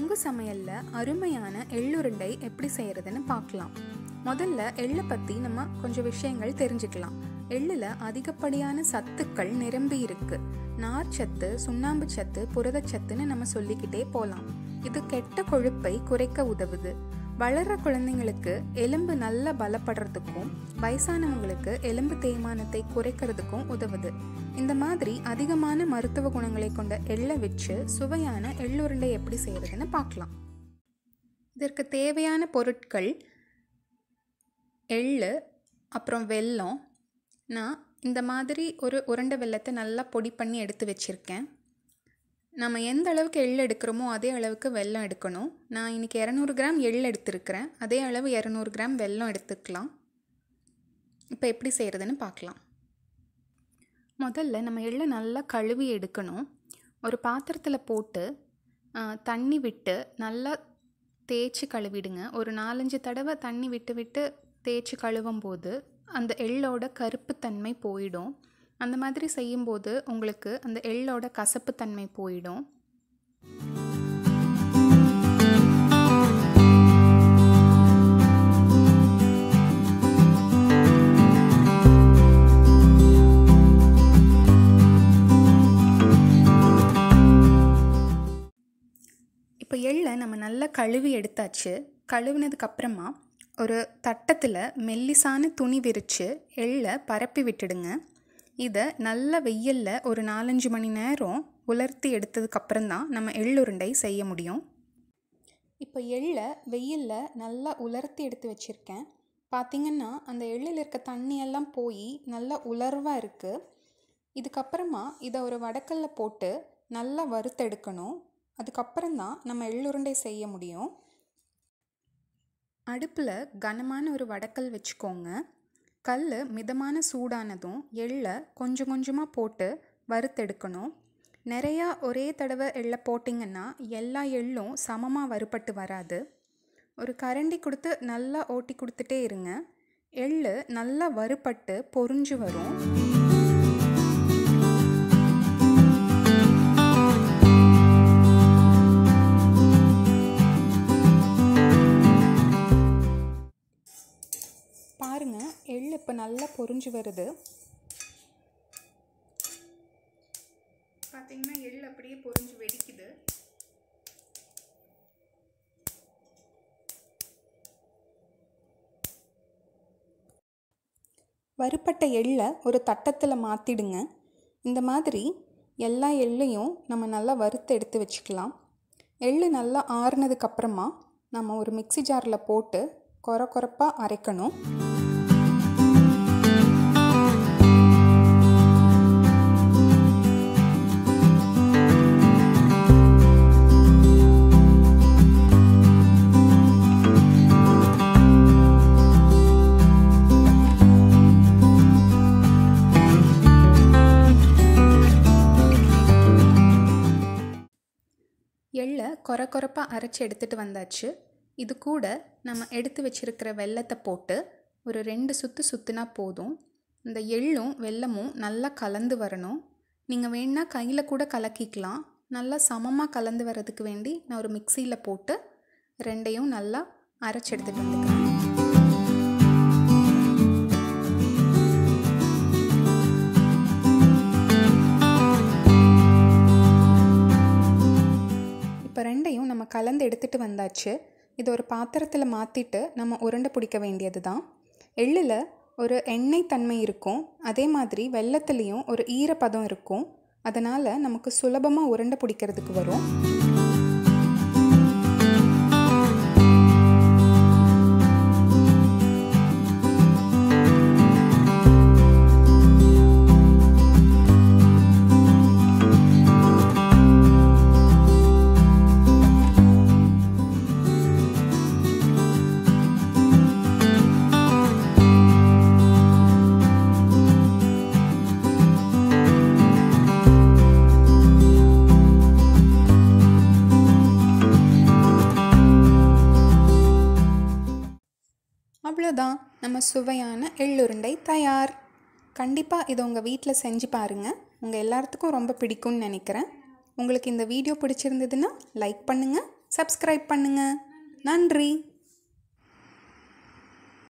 கொங்கு சமையலில் அருமையான எள்ளுருண்டை எப்படி செய்கிறதுன்னு பார்க்கலாம் முதல்ல எள்ளை பற்றி நம்ம கொஞ்சம் விஷயங்கள் தெரிஞ்சுக்கலாம் எள்ளில் அதிகப்படியான சத்துக்கள் நிரம்பி இருக்கு நார்ச்சத்து சுண்ணாம்பு சத்து புரதச்சத்துன்னு நம்ம சொல்லிக்கிட்டே போகலாம் இது கெட்ட கொழுப்பை குறைக்க உதவுது வளர்ற குழந்தைங்களுக்கு எலும்பு நல்லா பலப்படுறதுக்கும் வயசானவங்களுக்கு எலும்பு தேய்மானத்தை குறைக்கிறதுக்கும் உதவுது இந்த மாதிரி அதிகமான மருத்துவ குணங்களை கொண்ட எள்ளை வச்சு சுவையான எள்ளுருண்டை எப்படி செய்கிறதுன்னு பார்க்கலாம் இதற்கு தேவையான பொருட்கள் எள்ளு அப்புறம் வெல்லம் நான் இந்த மாதிரி ஒரு உருண்டை வெல்லத்தை நல்லா பொடி பண்ணி எடுத்து வச்சுருக்கேன் நம்ம எந்த அளவுக்கு எள் எடுக்கிறோமோ அதே அளவுக்கு வெல்லம் எடுக்கணும் நான் இன்றைக்கி இரநூறு கிராம் எள் எடுத்திருக்கிறேன் அதே அளவு இரநூறு கிராம் வெல்லம் எடுத்துக்கலாம் இப்போ எப்படி செய்கிறதுன்னு பார்க்கலாம் முதல்ல நம்ம எள்ளை நல்லா கழுவி எடுக்கணும் ஒரு பாத்திரத்தில் போட்டு ஆ, தண்ணி விட்டு நல்லா தேய்ச்சி கழுவிடுங்க ஒரு நாலஞ்சு தடவை தண்ணி விட்டு விட்டு தேய்ச்சி கழுவும் போது அந்த எள்ளோட கருப்புத்தன்மை போயிடும் அந்த மாதிரி செய்யும்போது உங்களுக்கு அந்த எள்ளோட கசப்புத்தன்மை போயிடும் இப்போ எள்ளை நம்ம நல்லா கழுவி எடுத்தாச்சு கழுவினதுக்கு அப்புறமா ஒரு தட்டத்தில் மெல்லிசான துணி விரித்து எள்ளை பரப்பி விட்டுடுங்க இதை நல்ல வெயிலில் ஒரு நாலஞ்சு மணி நேரம் உலர்த்தி எடுத்ததுக்கப்புறம் தான் நம்ம எள்ளுருண்டை செய்ய முடியும் இப்போ எள்ளை வெயிலில் நல்லா உலர்த்தி எடுத்து வச்சுருக்கேன் பார்த்திங்கன்னா அந்த எள்ளில் இருக்க தண்ணியெல்லாம் போய் நல்லா உலர்வாக இருக்குது இதுக்கப்புறமா இதை ஒரு வடக்கல்ல போட்டு நல்லா வறுத்தெடுக்கணும் அதுக்கப்புறம் தான் நம்ம எள்ளுருண்டை செய்ய முடியும் அடுப்பில் கனமான ஒரு வடக்கல் வச்சுக்கோங்க கல் மிதமான சூடானதும் எள்ளை கொஞ்சம் கொஞ்சமாக போட்டு வறுத்தெடுக்கணும் நிறையா ஒரே தடவை எள்ளை போட்டிங்கன்னா எல்லா எள்ளும் சமமாக வறுபட்டு வராது ஒரு கரண்டி கொடுத்து நல்லா ஓட்டி கொடுத்துட்டே இருங்க எள்ளு நல்லா வறுபட்டு பொரிஞ்சு வரும் பாருங்க எள் இப்போ நல்லா பொரிஞ்சு வருது பார்த்தீங்கன்னா எள் அப்படியே பொரிஞ்சு வெடிக்குது வறுப்பட்ட எள்ளை ஒரு தட்டத்தில் மாற்றிடுங்க இந்த மாதிரி எல்லா எள்ளையும் நம்ம நல்லா வறுத்து எடுத்து வச்சுக்கலாம் எள்ளு நல்லா ஆறுனதுக்கப்புறமா நம்ம ஒரு மிக்ஸி ஜாரில் போட்டு கொர கொரப்பாக அரைக்கணும் எள்ளை கொர கொரப்பாக அரைச்சி எடுத்துகிட்டு வந்தாச்சு இது கூட நம்ம எடுத்து வச்சிருக்கிற வெல்லத்தை போட்டு ஒரு ரெண்டு சுற்று சுற்றுனா போதும் இந்த எள்ளும் வெல்லமும் நல்லா கலந்து வரணும் நீங்கள் வேணா கையில் கூட கலக்கிக்கலாம் நல்லா சமமாக கலந்து வரதுக்கு வேண்டி நான் ஒரு மிக்சியில் போட்டு ரெண்டையும் நல்லா அரைச்சி எடுத்துகிட்டு வந்துக்கிறேன் இப்போ ரெண்டையும் நம்ம கலந்து எடுத்துகிட்டு வந்தாச்சு இது ஒரு பாத்திரத்தில் மாற்றிட்டு நம்ம உருண்டை பிடிக்க வேண்டியது தான் எள்ளில் ஒரு எண்ணெய் தன்மை இருக்கும் அதே மாதிரி வெள்ளத்துலேயும் ஒரு ஈரப்பதம் இருக்கும் அதனால் நமக்கு சுலபமாக உருண்டை பிடிக்கிறதுக்கு வரும் அவ்வளோதான் நம்ம சுவையான எள்ளுருண்டை தயார் கண்டிப்பாக இதை உங்கள் வீட்டில் செஞ்சு பாருங்கள் உங்கள் எல்லாத்துக்கும் ரொம்ப பிடிக்கும்னு நினைக்கிறேன் உங்களுக்கு இந்த வீடியோ பிடிச்சிருந்ததுன்னா லைக் பண்ணுங்கள் சப்ஸ்கிரைப் பண்ணுங்கள் நன்றி